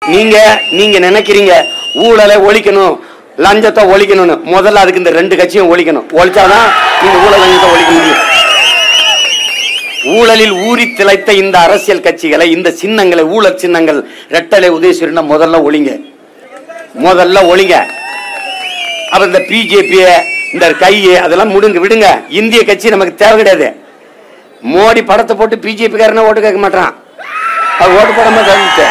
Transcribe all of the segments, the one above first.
நீங்க நீங்க நினைக்கிறீங்க ஊழலை ஒழிக்கணும் லஞ்சத்தை ஒழிக்கணும்னு முதல்ல அதுக்கு இந்த ரெண்டு கட்சியும் ஒழிக்கணும் ஒழிச்சாதான் நீங்க ஊழல் லஞ்சத்தை ஒழிக்க முடியும் ஊழலில் ஊறி திளைத்த இந்த அரசியல் கட்சிகளை இந்த சின்னங்களை ஊழல் சின்னங்கள் ரெட்டலை உதயசூரியனை முதல்ல ஒழிங்க முதல்ல ஒழிங்க அப்ப இந்த பிஜேபி இந்த கை அதெல்லாம் முடுங்க விடுங்க இந்திய கட்சி நமக்கு தேவை கிடையாது மோடி படத்தை போட்டு பிஜேபி காரன ஓட்டு கேட்க மாட்டான் அது ஓட்டு போடாம தவிர்த்து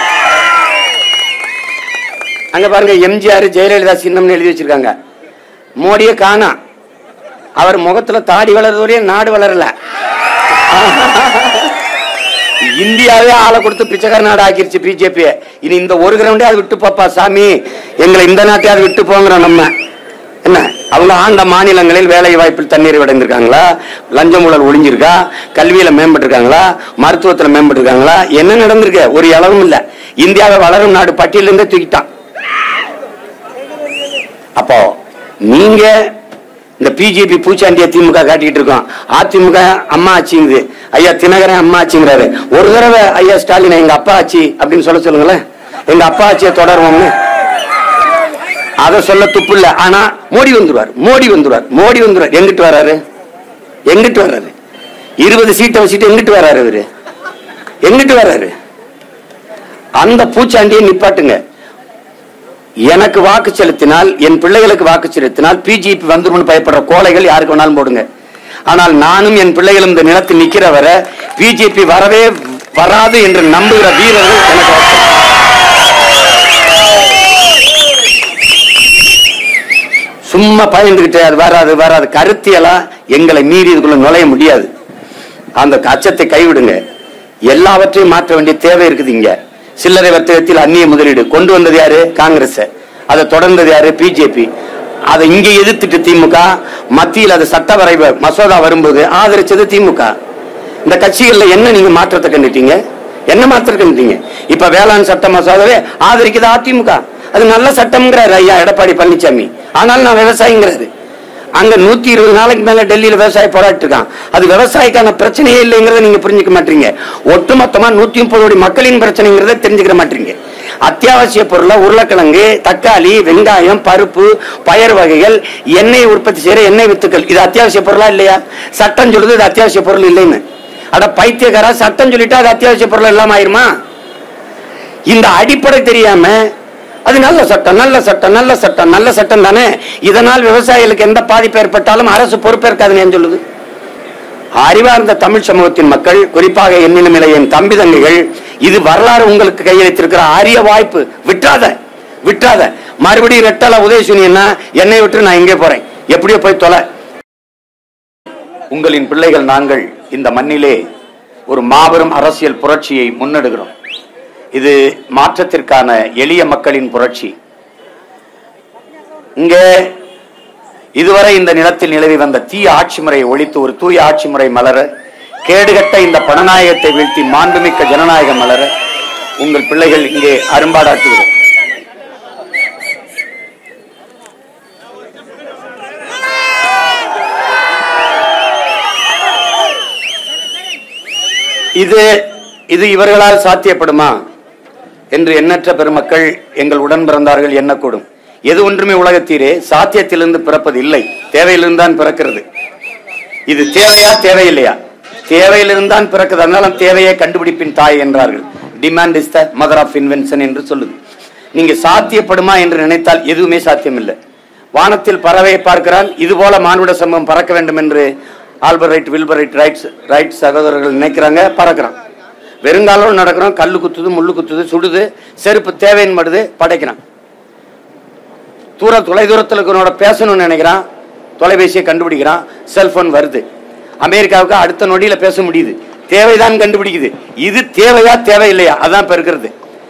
அங்க பாருங்க எம்ஜிஆர் ஜெயலலிதா சின்னம்னு எழுதி வச்சிருக்காங்க மோடியே காணா அவர் முகத்துல தாடி வளர்றது வரையும் நாடு வளரல இந்தியாவே ஆளை கொடுத்து பிச்சைக்கார நாடு ஆக்கிருச்சு பிஜேபி இனி இந்த ஒரு கிரவுண்டே அது விட்டு போப்பா சாமி எங்களை இந்த நாட்டையாவது விட்டு போங்கிறோம் நம்ம என்ன அவங்க ஆண்ட மாநிலங்களில் வேலை வாய்ப்பில் தண்ணீர் அடைந்திருக்காங்களா லஞ்சம் ஊழல் ஒளிஞ்சிருக்கா கல்வியில மேம்பட்டிருக்காங்களா மருத்துவத்துல மேம்பட்டிருக்காங்களா என்ன நடந்திருக்கு ஒரு அளவும் இல்ல இந்தியாவை வளரும் நாடு பட்டியலிருந்தே தூக்கிட்டான் அப்போ நீங்க இந்த பிஜேபி பூச்சாண்டிய திமுக காட்டிட்டு இருக்கோம் அதிமுக அம்மா ஆச்சுங்குது ஐயா தினகரன் அம்மா ஆச்சுங்கிறாரு ஒரு தடவை ஐயா ஸ்டாலின் எங்க அப்பா ஆச்சு அப்படின்னு சொல்ல சொல்லுங்களேன் எங்க அப்பா ஆச்சியை தொடருவோம்னு அதை சொல்ல துப்பு இல்ல ஆனா மோடி வந்துருவார் மோடி வந்துருவார் மோடி வந்துருவார் எங்கிட்டு வராரு எங்கிட்டு வர்றாரு இருபது சீட்டை வச்சுட்டு எங்கிட்டு வராரு இவரு எங்கிட்டு வராரு அந்த பூச்சாண்டியை நிப்பாட்டுங்க எனக்கு வாக்கு செலுத்தினால் என் பிள்ளைகளுக்கு வாக்கு செலுத்தினால் பிஜேபி வந்துரும்னு பயப்படுற கோலைகள் யாருக்கு வேணாலும் போடுங்க ஆனால் நானும் என் பிள்ளைகளும் இந்த நிலத்தில் நிக்கிற வரை பிஜேபி வரவே வராது என்று நம்புகிற வீரர்கள் எனக்கு அவசியம். சும்மா பயந்துகிட்டு அது வராது வராது கருத்தியலா எங்களை மீறி இதுக்குள்ள நுழைய முடியாது அந்த அச்சத்தை கைவிடுங்க எல்லாவற்றையும் மாற்ற வேண்டிய தேவை இருக்குது இங்க சில்லறை வர்த்தகத்தில் அந்நிய முதலீடு கொண்டு வந்தது யாரு காங்கிரஸ் அதை தொடர்ந்தது யாரு பிஜேபி அதை இங்க எதிர்த்துட்டு திமுக மத்தியில் அது சட்ட வரைவு மசோதா வரும்போது ஆதரிச்சது திமுக இந்த கட்சிகள்ல என்ன நீங்க மாற்றத்தை கண்டுட்டீங்க என்ன மாற்றத்தை கண்டுட்டீங்க இப்ப வேளாண் சட்ட மசோதாவே ஆதரிக்குது அதிமுக அது நல்ல சட்டம்ங்கிறாரு ஐயா எடப்பாடி பழனிசாமி ஆனால் நான் விவசாயிங்கிறாரு அங்க நூத்தி இருபது நாளைக்கு மேல டெல்லியில விவசாய போராட்டு இருக்கான் அது விவசாயிக்கான பிரச்சனையே இல்லைங்கிறத நீங்க புரிஞ்சுக்க மாட்டீங்க ஒட்டுமொத்தமா நூத்தி முப்பது கோடி மக்களின் பிரச்சனைங்கிறத தெரிஞ்சுக்கிற மாட்டீங்க அத்தியாவசிய பொருளை உருளைக்கிழங்கு தக்காளி வெங்காயம் பருப்பு பயறு வகைகள் எண்ணெய் உற்பத்தி செய்யற எண்ணெய் வித்துக்கள் இது அத்தியாவசிய பொருளா இல்லையா சட்டம் சொல்லுது இது அத்தியாவசிய பொருள் இல்லைன்னு அட பைத்தியக்காரா சட்டம் சொல்லிட்டா அது அத்தியாவசிய பொருள் இல்லாம ஆயிருமா இந்த அடிப்படை தெரியாம அது நல்ல சட்டம் நல்ல சட்டம் நல்ல சட்டம் நல்ல சட்டம் தானே இதனால் விவசாயிகளுக்கு எந்த பாதிப்பு ஏற்பட்டாலும் அரசு பொறுப்பேற்காதுன்னு ஏன் சொல்லுது அறிவார்ந்த தமிழ் சமூகத்தின் மக்கள் குறிப்பாக எண்ணிலும் என் தம்பி தங்கைகள் இது வரலாறு உங்களுக்கு கையளித்திருக்கிற அரிய வாய்ப்பு விட்டாத விட்டாத மறுபடியும் ரெட்டல உதயசுனியன்னா என்னை விட்டு நான் இங்கே போறேன் எப்படியோ போய் தொலை உங்களின் பிள்ளைகள் நாங்கள் இந்த மண்ணிலே ஒரு மாபெரும் அரசியல் புரட்சியை முன்னெடுக்கிறோம் இது மாற்றத்திற்கான எளிய மக்களின் புரட்சி இங்கே இதுவரை இந்த நிலத்தில் நிலவி வந்த தீய ஆட்சி முறையை ஒழித்து ஒரு தூய ஆட்சி முறை மலர கேடுகட்ட இந்த பணநாயகத்தை வீழ்த்தி மாண்புமிக்க ஜனநாயகம் மலர உங்கள் பிள்ளைகள் இங்கே அரும்பாடாற்றுகிறோம் இது இது இவர்களால் சாத்தியப்படுமா என்று எண்ணற்ற பெருமக்கள் எங்கள் உடன் பிறந்தார்கள் எண்ணக்கூடும் எது ஒன்றுமே உலகத்தீரே சாத்தியத்திலிருந்து பிறப்பது இல்லை தேவையிலிருந்து தான் பிறக்கிறது இது தேவையா தேவையில்லையா தேவையிலிருந்து தான் பிறக்குது அதனால தேவையை கண்டுபிடிப்பின் தாய் என்றார்கள் demand is the mother of invention என்று சொல்லுது நீங்க சாத்தியப்படுமா என்று நினைத்தால் எதுவுமே சாத்தியமில்லை வானத்தில் பறவையை பார்க்கிறான் இது போல மானுட சமூகம் பறக்க வேண்டும் என்று ஆல்பர் Wright Wilbur Wright Wrights Wright சகோதரர்கள் நினைக்கிறாங்க பறக்கிறான் வெறுங்காலம் நடக்கிறோம் கல்லு குத்துது முள்ளு குத்துது சுடுது செருப்பு தேவைன்னு படுது படைக்கிறான் தூர தொலை தூரத்தில் இருக்கிறவனோட பேசணும்னு நினைக்கிறான் தொலைபேசியை கண்டுபிடிக்கிறான் செல்போன் வருது அமெரிக்காவுக்கு அடுத்த நொடியில பேச முடியுது தேவைதான் கண்டுபிடிக்குது இது தேவையா தேவையில்லையா அதான் இப்ப இருக்கிறது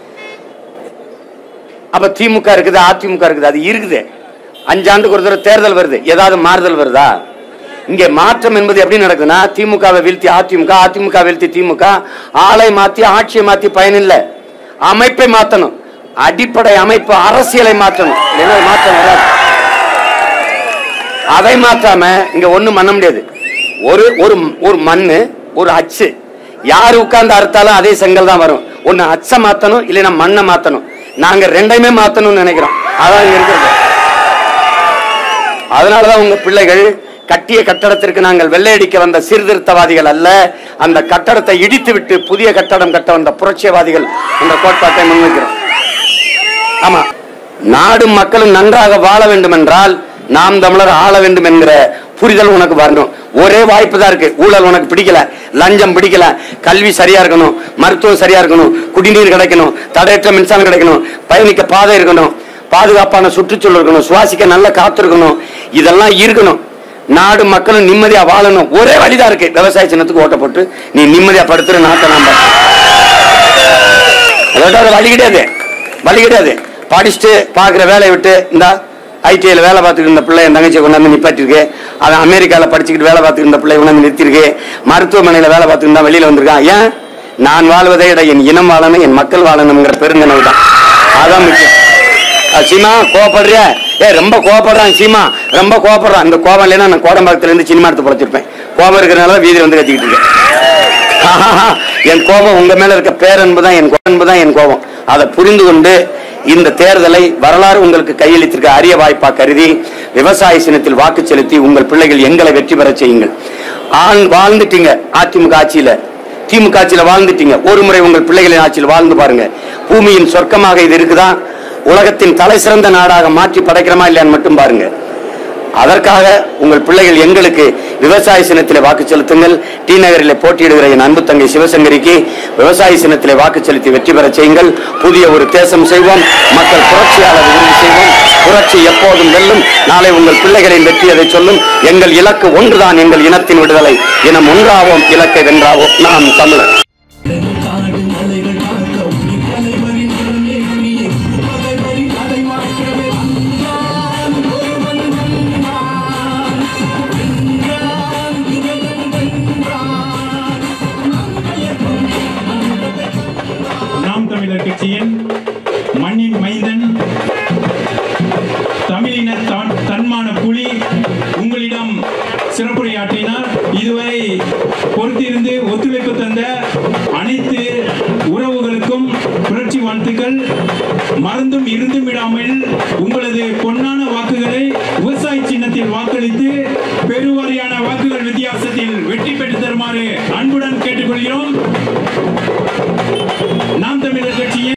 அப்ப திமுக இருக்குது அதிமுக இருக்குது அது இருக்குது அஞ்சாண்டுக்கு ஒரு தடவை தேர்தல் வருது ஏதாவது மாறுதல் வருதா இங்க மாற்றம் என்பது எப்படி நடக்குதுன்னா திமுகவை வீழ்த்தி அதிமுக அதிமுக வீழ்த்தி திமுக ஆளை மாத்தி ஆட்சியை மாத்தி பயனில்ல அமைப்பை மாத்தணும் அடிப்படை அமைப்பு அரசியலை மாற்றணும் இல்லைன்னா மாற்றம் வராது அதை மாற்றாம இங்க ஒண்ணும் பண்ண முடியாது ஒரு ஒரு ஒரு மண்ணு ஒரு அச்சு யாரு உட்கார்ந்து அறுத்தாலும் அதே செங்கல் தான் வரும் ஒன்னு அச்சை மாத்தணும் இல்லைன்னா மண்ணை மாத்தணும் நாங்க ரெண்டையுமே மாத்தணும்னு நினைக்கிறோம் அதான் இங்க இருக்கிறது அதனாலதான் உங்க பிள்ளைகள் கட்டிய கட்டடத்திற்கு நாங்கள் வெள்ளையடிக்க வந்த சீர்திருத்தவாதிகள் அல்ல அந்த கட்டடத்தை இடித்து விட்டு புதிய கட்டடம் கட்ட வந்த புரட்சியவாதிகள் என்ற கோட்பாட்டை முன்வைக்கிறோம் ஆமா நாடும் மக்களும் நன்றாக வாழ வேண்டும் என்றால் நாம் தமிழர் ஆள வேண்டும் என்கிற புரிதல் உனக்கு வரணும் ஒரே வாய்ப்பு தான் இருக்கு ஊழல் உனக்கு பிடிக்கல லஞ்சம் பிடிக்கல கல்வி சரியா இருக்கணும் மருத்துவம் சரியா இருக்கணும் குடிநீர் கிடைக்கணும் தடையற்ற மின்சாரம் கிடைக்கணும் பயணிக்க பாதை இருக்கணும் பாதுகாப்பான சுற்றுச்சூழல் இருக்கணும் சுவாசிக்க நல்ல காத்து இருக்கணும் இதெல்லாம் இருக்கணும் நாடு மக்களும் நிம்மதியா வாழணும் ஒரே வழிதான் இருக்கு விவசாய சின்னத்துக்கு ஓட்ட போட்டு நீ நிம்மதியா படுத்துற நாட்டை நாம் அதோட அது வழி கிடையாது வழி கிடையாது படிச்சுட்டு பாக்குற வேலையை விட்டு இந்த ஐடிஐல வேலை பார்த்துட்டு இருந்த பிள்ளை என் தங்கச்சியை கொண்டாந்து நிப்பாட்டிருக்கு அவன் அமெரிக்கால படிச்சுக்கிட்டு வேலை பார்த்துட்டு இருந்த பிள்ளை கொண்டாந்து நிறுத்திருக்கு மருத்துவமனையில வேலை பார்த்துட்டு இருந்தா வெளியில வந்திருக்கான் ஏன் நான் வாழ்வதை விட என் இனம் வாழணும் என் மக்கள் வாழணுங்கிற பெருந்தனவு தான் அதான் முக்கியம் அஹ் சீமா கோவப்படுறிய ஏ ரொம்ப கோவப்படுறான் சீமா ரொம்ப கோவப்படுறான் அந்த கோவம் இல்லைன்னா நான் கோடம்பாக்கத்துல இருந்து சினிமா எடுத்து பொழைச்சிருப்பேன் கோவம் இருக்கிறனால வீதியில் வந்து கத்திக்கிட்டு இருக்கேன் ஆஹாஹா, என் கோபம் உங்க மேல இருக்க பேரன்பு தான் என் அன்பு தான் என் கோபம் அதை புரிந்து கொண்டு இந்த தேர்தலை வரலாறு உங்களுக்கு கையளித்திருக்க அரிய வாய்ப்பா கருதி விவசாய சின்னத்தில் வாக்கு செலுத்தி உங்கள் பிள்ளைகள் எங்களை வெற்றி பெறச் செய்யுங்கள் ஆண் வாழ்ந்துட்டீங்க அதிமுக ஆட்சியில திமுக ஆட்சியில வாழ்ந்துட்டீங்க ஒரு முறை உங்கள் பிள்ளைகளின் ஆட்சியில் வாழ்ந்து பாருங்க பூமியின் சொர்க்கமாக இது இருக்குதா உலகத்தின் தலை சிறந்த நாடாக மாற்றி படைக்கிறோமா இல்லையான்னு மட்டும் பாருங்க அதற்காக உங்கள் பிள்ளைகள் எங்களுக்கு விவசாய சின்னத்திலே வாக்கு செலுத்துங்கள் டி நகரிலே போட்டியிடுகிற என் அன்பு தங்கை சிவசங்கரிக்கு விவசாய சின்னத்திலே வாக்கு செலுத்தி வெற்றி பெறச் செய்யுங்கள் புதிய ஒரு தேசம் செய்வோம் மக்கள் புரட்சியாளர் உறுதி செய்வோம் புரட்சி எப்போதும் வெல்லும் நாளை உங்கள் பிள்ளைகளின் வெற்றி அதை சொல்லும் எங்கள் இலக்கு ஒன்றுதான் எங்கள் இனத்தின் விடுதலை இனம் ஒன்றாவோம் இலக்கை வென்றாவோம் நாம் தமிழர் காடு மலைகள் பார்க்க உயிர் தலைவரின் குரலே உரிய பகைவரின் அதை மாற்றவே வந்தான் ஒருவன் வந்தான் வென்றான் இறைவன் வென்றான் நாம் தமிழர் கட்சியின் மண்ணின் மைந்தன் தமிழின தான் தன்மான புலி உங்களிடம் சிறப்புரையாற்றினார் இதுவரை பொறுத்திருந்து ஒத்துழைப்பு தந்த அனைத்து உறவுகளுக்கும் புரட்சி வாழ்த்துக்கள் மறந்தும் இருந்தும் விடாமல் உங்களது பொன்னான வாக்குகளை விவசாய சின்னத்தில் வாக்களித்து பெருவாரியான வாக்குகள் வித்தியாசத்தில் வெற்றி பெற்று தருமாறு அன்புடன் கேட்டுக்கொள்கிறோம் நாம் தமிழர் கட்சியின்